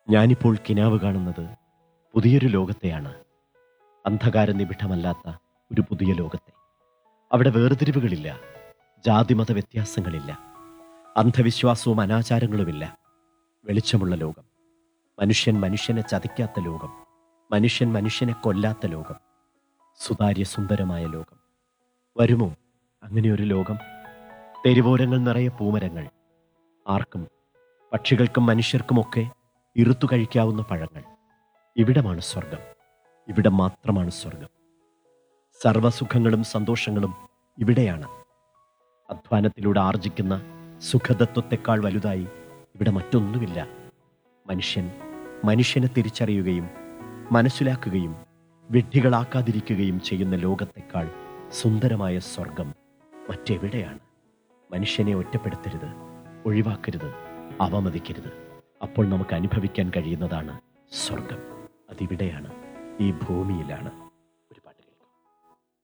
ഞാനിപ്പോൾ കിനാവ് കാണുന്നത് പുതിയൊരു ലോകത്തെയാണ് അന്ധകാര നിബിഡമല്ലാത്ത ഒരു പുതിയ ലോകത്തെ അവിടെ വേർതിരിവുകളില്ല ജാതിമത വ്യത്യാസങ്ങളില്ല അന്ധവിശ്വാസവും അനാചാരങ്ങളുമില്ല വെളിച്ചമുള്ള ലോകം മനുഷ്യൻ മനുഷ്യനെ ചതിക്കാത്ത ലോകം മനുഷ്യൻ മനുഷ്യനെ കൊല്ലാത്ത ലോകം സുതാര്യ സുന്ദരമായ ലോകം വരുമോ അങ്ങനെയൊരു ലോകം തെരുവോരങ്ങൾ നിറയെ പൂമരങ്ങൾ ആർക്കും പക്ഷികൾക്കും മനുഷ്യർക്കുമൊക്കെ ഇറുത്തു കഴിക്കാവുന്ന പഴങ്ങൾ ഇവിടമാണ് സ്വർഗം ഇവിടെ മാത്രമാണ് സ്വർഗം സർവസുഖങ്ങളും സന്തോഷങ്ങളും ഇവിടെയാണ് അധ്വാനത്തിലൂടെ ആർജിക്കുന്ന സുഖതത്വത്തെക്കാൾ വലുതായി ഇവിടെ മറ്റൊന്നുമില്ല മനുഷ്യൻ മനുഷ്യനെ തിരിച്ചറിയുകയും മനസ്സിലാക്കുകയും വിഡ്ഢികളാക്കാതിരിക്കുകയും ചെയ്യുന്ന ലോകത്തെക്കാൾ സുന്ദരമായ സ്വർഗം മറ്റെവിടെയാണ് മനുഷ്യനെ ഒറ്റപ്പെടുത്തരുത് ഒഴിവാക്കരുത് അവമതിക്കരുത് അപ്പോൾ നമുക്ക് അനുഭവിക്കാൻ കഴിയുന്നതാണ് സ്വർഗം അതിവിടെയാണ് ഈ ഭൂമിയിലാണ്